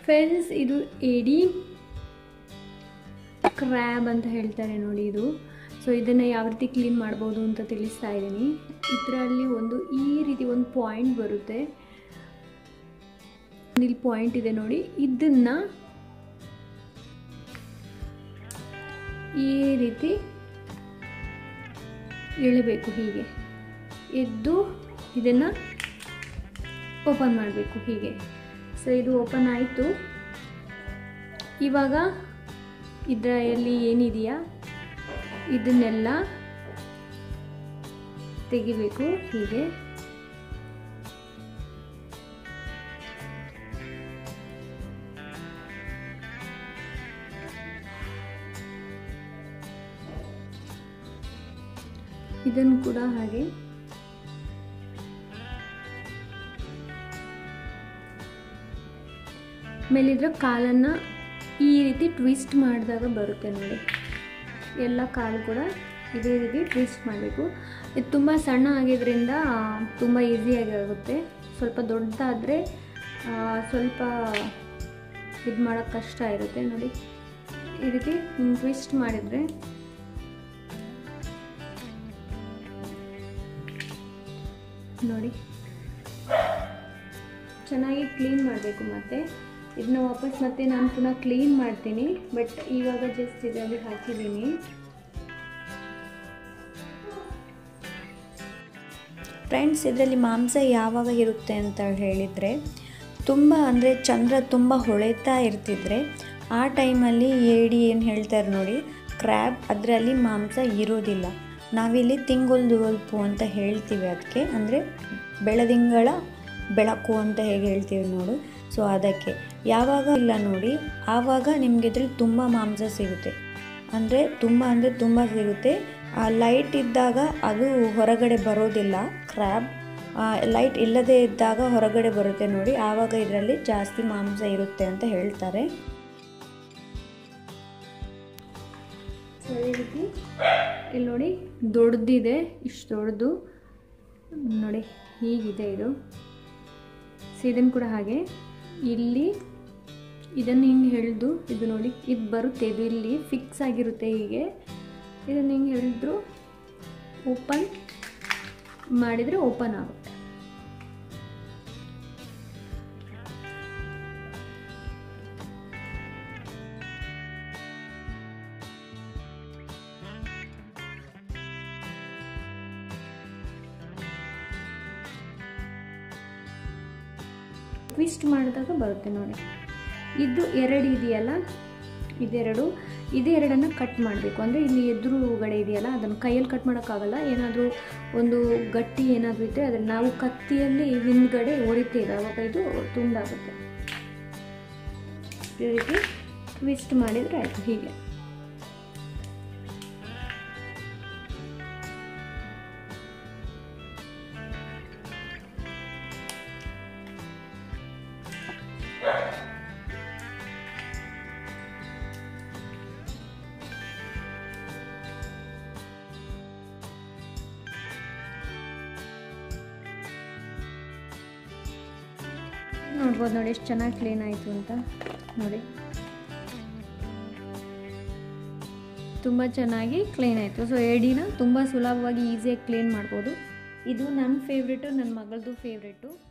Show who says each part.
Speaker 1: friends ಇದು ಏಡಿ crab ಅಂತ ಹೇಳ್ತಾರೆ ನೋಡಿ ಇದು ಸೊ ಇದನ್ನು ಯಾವ ರೀತಿ ಕ್ಲೀನ್ ಮಾಡ್ಬೋದು ಅಂತ ತಿಳಿಸ್ತಾ ಇದ್ದೀನಿ ಇದರಲ್ಲಿ ಒಂದು ಈ ರೀತಿ ಒಂದು ಪಾಯಿಂಟ್ ಬರುತ್ತೆ ಇಲ್ಲಿ ಪಾಯಿಂಟ್ ಇದೆ ನೋಡಿ ಇದನ್ನ ಈ ರೀತಿ ಎಳಿಬೇಕು ಹೀಗೆ ಎದ್ದು ಇದನ್ನು ಓಪನ್ ಮಾಡಬೇಕು ಹೀಗೆ ಸೊ ಇದು ಓಪನ್ ಆಯಿತು ಇವಾಗ ಇದರಲ್ಲಿ ಏನಿದೆಯಾ ಇದನ್ನೆಲ್ಲ ತೆಗಿಬೇಕು ಹೀಗೆ ಇದನ್ನು ಕೂಡ ಹಾಗೆ ಮೇಲಿದ್ರೆ ಕಾಲನ್ನು ಈ ರೀತಿ ಟ್ವಿಸ್ಟ್ ಮಾಡಿದಾಗ ಬರುತ್ತೆ ನೋಡಿ ಎಲ್ಲ ಕಾಲು ಕೂಡ ಇದೇ ರೀತಿ ಟ್ವಿಸ್ಟ್ ಮಾಡಬೇಕು ಇದು ತುಂಬ ಸಣ್ಣ ಆಗಿದ್ರಿಂದ ತುಂಬ ಈಸಿಯಾಗಿ ಆಗುತ್ತೆ ಸ್ವಲ್ಪ ದೊಡ್ಡದಾದರೆ ಸ್ವಲ್ಪ ಇದು ಮಾಡೋಕ್ಕೆ ಕಷ್ಟ ಇರುತ್ತೆ ನೋಡಿ ಈ ರೀತಿ ಹಿಂಗೆ ಟ್ವಿಸ್ಟ್ ಮಾಡಿದರೆ ನೋಡಿ ಚೆನ್ನಾಗಿ ಕ್ಲೀನ್ ಮಾಡಬೇಕು ಮತ್ತೆ ಇದನ್ನ ವಾಪಸ್ ಮತ್ತೆ ನಾನು ಪುನಃ ಕ್ಲೀನ್ ಮಾಡ್ತೀನಿ ಬಟ್ ಇವಾಗ ಜಸ್ಟ್ ಇದರಲ್ಲಿ ಹಾಕಿದ್ದೀನಿ
Speaker 2: ಫ್ರೆಂಡ್ಸ್ ಇದರಲ್ಲಿ ಮಾಂಸ ಯಾವಾಗ ಇರುತ್ತೆ ಅಂತ ಹೇಳಿದರೆ ತುಂಬ ಅಂದರೆ ಚಂದ್ರ ತುಂಬ ಹೊಳೆತಾ ಇರ್ತಿದ್ರೆ ಆ ಟೈಮಲ್ಲಿ ಏಡಿ ಏನು ಹೇಳ್ತಾರೆ ನೋಡಿ ಕ್ರ್ಯಾಬ್ ಅದರಲ್ಲಿ ಮಾಂಸ ಇರೋದಿಲ್ಲ ನಾವಿಲ್ಲಿ ತಿಂಗುಲ್ದುವಲ್ಪು ಅಂತ ಹೇಳ್ತೀವಿ ಅದಕ್ಕೆ ಅಂದರೆ ಬೆಳದಿಂಗಳ ಬೆಳಕು ಅಂತ ಹೇಗೆ ಹೇಳ್ತೀವಿ ನೋಡು ಸೊ ಅದಕ್ಕೆ ಯಾವಾಗ ಇಲ್ಲ ನೋಡಿ ಆವಾಗ ನಿಮಗೆ ಇದ್ರಲ್ಲಿ ತುಂಬ ಮಾಂಸ ಸಿಗುತ್ತೆ ಅಂದರೆ ತುಂಬ ಅಂದರೆ ತುಂಬ ಸಿಗುತ್ತೆ ಲೈಟ್ ಇದ್ದಾಗ ಅದು ಹೊರಗಡೆ ಬರೋದಿಲ್ಲ ಕ್ರ್ಯಾಬ್ ಲೈಟ್ ಇಲ್ಲದೇ ಇದ್ದಾಗ ಹೊರಗಡೆ ಬರುತ್ತೆ ನೋಡಿ ಆವಾಗ ಇದರಲ್ಲಿ ಜಾಸ್ತಿ ಮಾಂಸ ಇರುತ್ತೆ ಅಂತ ಹೇಳ್ತಾರೆ
Speaker 1: ಸೊ ಈ ರೀತಿ ಇಲ್ಲಿ ನೋಡಿ ದೊಡ್ಡದಿದೆ ಇಷ್ಟು ದೊಡ್ಡದು ನೋಡಿ ಹೀಗಿದೆ ಇದು ಸೊ ಇದನ್ನು ಕೂಡ ಹಾಗೆ ಇಲ್ಲಿ ಇದನ್ನು ಹಿಂಗೆ ಎಳೆದು ಇದು ನೋಡಿ ಇದು ಬರುತ್ತೆ ಇದು ಇಲ್ಲಿ ಫಿಕ್ಸ್ ಆಗಿರುತ್ತೆ ಹೀಗೆ ಇದನ್ನು ಹಿಂಗೆ ಎಳೆದ್ರು ಓಪನ್ ಮಾಡಿದರೆ ಓಪನ್ ಆಗುತ್ತೆ ಟ್ವಿಸ್ಟ್ ಮಾಡಿದಾಗ ಬರುತ್ತೆ ನೋಡಿ ಇದು ಎರಡು ಇದೆಯಲ್ಲ ಇದೆರಡು ಇದೆರಡನ್ನು ಕಟ್ ಮಾಡಬೇಕು ಅಂದರೆ ಇಲ್ಲಿ ಎದುರುಗಡೆ ಇದೆಯಲ್ಲ ಅದನ್ನು ಕೈಯಲ್ಲಿ ಕಟ್ ಮಾಡೋಕ್ಕಾಗಲ್ಲ ಏನಾದರೂ ಒಂದು ಗಟ್ಟಿ ಏನಾದರೂ ಇದ್ದರೆ ಅದನ್ನು ನಾವು ಕತ್ತಿಯಲ್ಲಿ ಹಿಂದ್ಗಡೆ ಹೊಡಿತೀವಿ ಆವಾಗ ಇದು ತುಂಡಾಗುತ್ತೆ ಈ ರೀತಿ ಟ್ವಿಸ್ಟ್ ಮಾಡಿದರೆ ಆಯಿತು ಹೀಗೆ ನೋಡ್ಬೋದು ನೋಡಿ ಎಷ್ಟು ಚೆನ್ನಾಗಿ ಕ್ಲೀನ್ ಆಯಿತು ಅಂತ ನೋಡಿ ತುಂಬ ಚೆನ್ನಾಗಿ ಕ್ಲೀನ್ ಆಯಿತು ಸೊ ಎಡಿನ ತುಂಬ ಸುಲಭವಾಗಿ ಈಸಿಯಾಗಿ ಕ್ಲೀನ್ ಮಾಡ್ಬೋದು ಇದು ನನ್ನ ಫೇವ್ರೇಟು ನನ್ನ ಮಗಳದು ಫೇವ್ರೇಟು